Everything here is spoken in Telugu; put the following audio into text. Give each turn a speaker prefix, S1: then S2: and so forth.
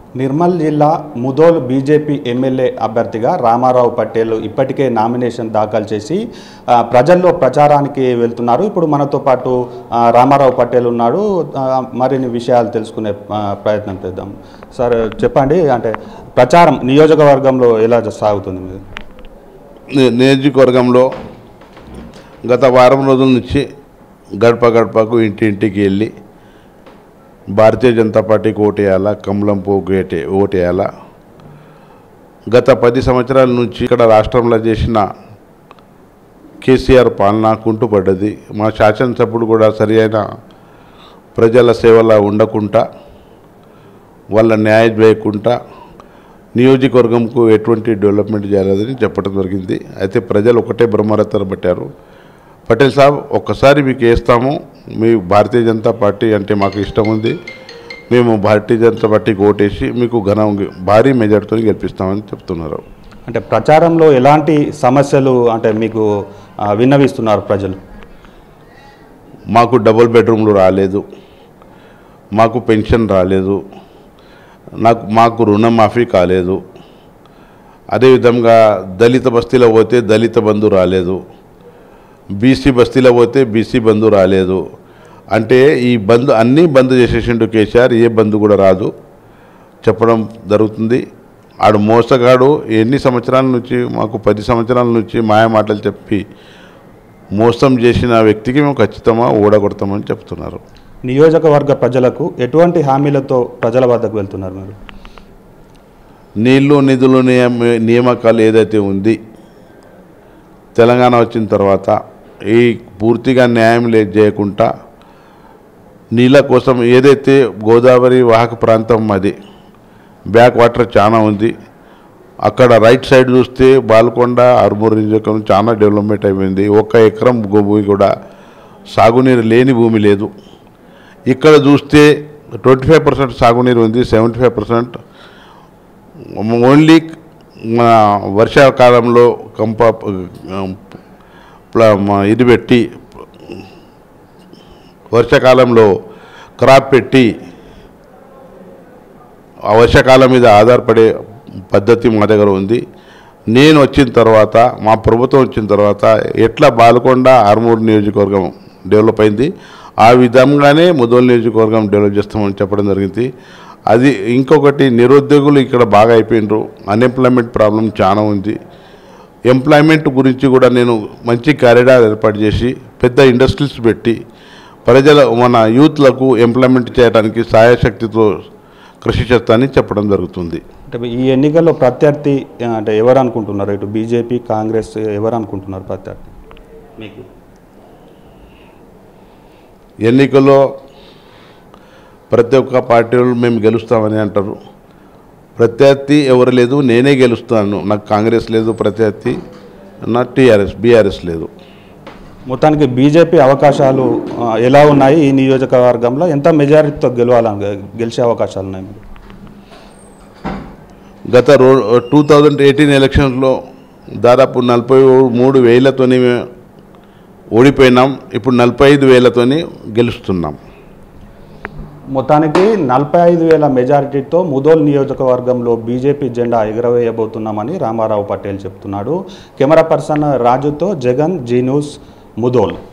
S1: నిర్మల్ జిల్లా ముదోల్ బీజేపీ ఎమ్మెల్యే అభ్యర్థిగా రామారావు పటేల్ ఇప్పటికే నామినేషన్ దాఖలు చేసి ఆ, ప్రజల్లో ప్రచారానికి వెళ్తున్నారు ఇప్పుడు మనతో పాటు ఆ, రామారావు పటేల్ ఉన్నాడు ఆ, మరిన్ని విషయాలు తెలుసుకునే ఆ, ప్రయత్నం చేద్దాం సార్ చెప్పండి అంటే ప్రచారం నియోజకవర్గంలో ఎలా సాగుతుంది మీరు
S2: ని- నియోజకవర్గంలో గత వారం రోజుల నుంచి గడప గడపకు ఇంటి ఇంటికి వెళ్ళి భారతీయ జనతా పార్టీకి ఓటేయాలా కమలం పువ్వుకి ఓటే ఓటేయాలా గత పది సంవత్సరాల నుంచి ఇక్కడ రాష్ట్రంలో చేసిన కేసీఆర్ పాలన కుంటుపడ్డది మా శాసనసభ్యుడు కూడా సరి అయిన ప్రజల సేవలా ఉండకుండా వాళ్ళ న్యాయం చేయకుండా నియోజకవర్గంకు ఎటువంటి డెవలప్మెంట్ చేయలేదని చెప్పడం జరిగింది అయితే ప్రజలు ఒకటే బ్రహ్మరత్తర పట్టారు పటేల్ సాబ్ ఒక్కసారి మీకు వేస్తాము మీ భారతీయ జనతా పార్టీ అంటే మాకు ఇష్టం ఉంది మేము భారతీయ జనతా పార్టీకి ఓటేసి మీకు ఘన భారీ మెజార్టీతో గెలిపిస్తామని చెప్తున్నారు
S1: అంటే ప్రచారంలో ఎలాంటి సమస్యలు అంటే మీకు ఆ, విన్నవిస్తున్నారు ప్రజలు
S2: మాకు డబుల్ బెడ్రూమ్లు రాలేదు మాకు పెన్షన్ రాలేదు నాకు మాకు రుణమాఫీ కాలేదు అదేవిధంగా దళిత బస్తీలో పోతే దళిత బంధు రాలేదు బీసీ బస్తీలో పోతే బీసీ బంధు రాలేదు అంటే ఈ బంధు అన్నీ బంద్ చేసేసిండు కేసీఆర్ ఏ బంధు కూడా రాదు చెప్పడం జరుగుతుంది ఆడు మోసగాడు ఎన్ని సంవత్సరాల నుంచి మాకు పది సంవత్సరాల నుంచి మాయ మాటలు చెప్పి మోసం చేసిన వ్యక్తికి మేము ఖచ్చితంగా ఓడగొడతామని చెప్తున్నారు
S1: నియోజకవర్గ ప్రజలకు ఎటువంటి హామీలతో ప్రజల వద్దకు వెళ్తున్నారు మీరు
S2: నీళ్లు నిధులు నియమ నియామకాలు ఏదైతే ఉంది తెలంగాణ వచ్చిన తర్వాత ఈ పూర్తిగా న్యాయం లే చేయకుండా నీళ్ళ కోసం ఏదైతే గోదావరి వాహక ప్రాంతం అది బ్యాక్ వాటర్ చాలా ఉంది అక్కడ రైట్ సైడ్ చూస్తే బాల్కొండ ఆర్మూర్ నియోజకవర్గం చాలా డెవలప్మెంట్ అయిపోయింది ఒక్క ఎకరం భూ- భూమి కూడా సాగునీరు లేని భూమి లేదు ఇక్కడ చూస్తే ట్వంటీ ఫైవ్ పర్సెంట్ సాగునీరు ఉంది సెవెంటీ ఫైవ్ పర్సెంట్ ఓన్లీ మన వర్షాకాలంలో కంప ప్ల- మ- ఇది పెట్టి వర్షాకాలంలో క్రాప్ పెట్టి ఆ వర్షాకాలం మీద ఆధారపడే పద్ధతి మా దగ్గర ఉంది నేను వచ్చిన తర్వాత మా ప్రభుత్వం వచ్చిన తర్వాత ఎట్లా బాలకొండ ఆర్మూర్ నియోజకవర్గం డెవలప్ అయింది ఆ విధంగానే ముదోల్ నియోజకవర్గం డెవలప్ చేస్తామని చెప్పడం జరిగింది అది ఇంకొకటి నిరుద్యోగులు ఇక్కడ బాగా అయిపోయినరు అన్ఎంప్లాయ్మెంట్ ప్రాబ్లం చాలా ఉంది ఎంప్లాయ్మెంట్ గురించి కూడా నేను మంచి కారిడార్ ఏర్పాటు చేసి పెద్ద ఇండస్ట్రీస్ పెట్టి ప్రజల మన యూత్లకు ఎంప్లాయ్మెంట్ చేయడానికి సాయశక్తితో కృషి చేస్తానని చెప్పడం జరుగుతుంది
S1: అంటే ఈ ఎన్నికల్లో ప్రత్యర్థి ఆ, అంటే ఎవరు అనుకుంటున్నారు ఇటు బీజేపీ కాంగ్రెస్ ఎవరు అనుకుంటున్నారు ప్రత్యర్థి మీకు
S2: ఎన్నికల్లో ప్రతి ఒక్క పార్టీలు మేము గెలుస్తామని అంటారు ప్రత్యర్థి ఎవరు లేదు నేనే గెలుస్తాను నాకు కాంగ్రెస్ లేదు ప్రత్యర్థి నా టీఆర్ఎస్ బీఆర్ఎస్ లేదు
S1: మొత్తానికి బీజేపీ అవకాశాలు ఆ, ఎలా ఉన్నాయి ఈ నియోజకవర్గంలో ఎంత మెజారిటీతో గెలవాలని గెలిచే అవకాశాలు ఉన్నాయి మీకు
S2: గత రో టూ థౌజండ్ ఎయిటీన్ ఎలక్షన్స్లో దాదాపు నలభై మూడు వేలతోని మేము ఓడిపోయినాం ఇప్పుడు నలభై ఐదు వేలతోని గెలుస్తున్నాం
S1: మొత్తానికి నలభై ఐదు వేల మెజారిటీతో ముదోల్ నియోజకవర్గంలో బీజేపీ జెండా ఎగురవేయబోతున్నామని రామారావు పటేల్ చెప్తున్నాడు కెమెరా పర్సన్ రాజుతో జగన్ జీ న్యూస్ ముదోల్